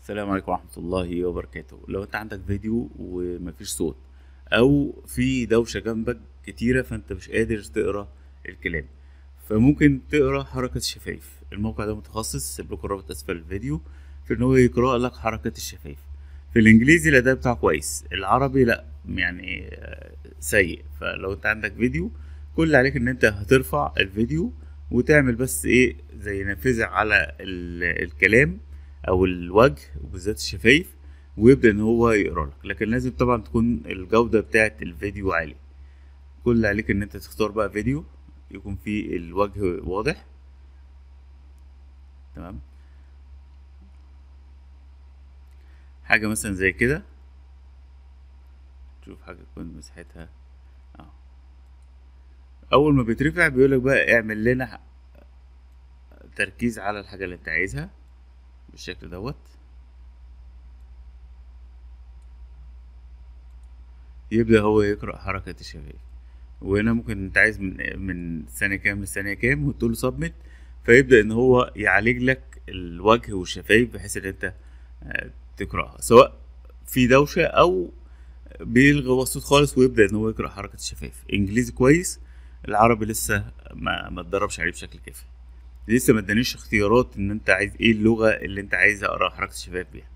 السلام عليكم ورحمة الله وبركاته لو انت عندك فيديو ومفيش صوت او في دوشة جنبك كتيرة فانت مش قادر تقرا الكلام فممكن تقرا حركة الشفايف الموقع ده متخصص سيب لكم الرابط اسفل الفيديو في ان هو يقرا لك حركة الشفايف في الانجليزي الاداء بتاعه كويس العربي لا يعني آه، سيء فلو انت عندك فيديو كل اللي عليك ان انت هترفع الفيديو وتعمل بس ايه زي نافذة على ال- الكلام او الوجه وبالذات الشفايف ويبدا ان هو يقرا لك لكن لازم طبعا تكون الجوده بتاعه الفيديو عاليه كل اللي عليك ان انت تختار بقى فيديو يكون فيه الوجه واضح تمام حاجه مثلا زي كده شوف حاجه تكون مساحتها اه اول ما بيترفع بيقولك بقى اعمل لنا ح- تركيز على الحاجه اللي انت عايزها بالشكل دوت يبدأ هو يقرأ حركة الشفايف وهنا ممكن انت عايز من من ثانية كام لثانية كام وتقول له سبميت فيبدأ ان هو يعالج لك الوجه والشفايف بحيث ان انت آه، تقرأها سواء في دوشة او بيلغي هو الصوت خالص ويبدأ ان هو يقرأ حركة الشفايف انجليزي كويس العربي لسه ما ما اتدربش عليه بشكل كافي لسه ما ادانيش اختيارات ان انت عايز ايه اللغة اللي انت عايز اقرا حركة الشفايف بيها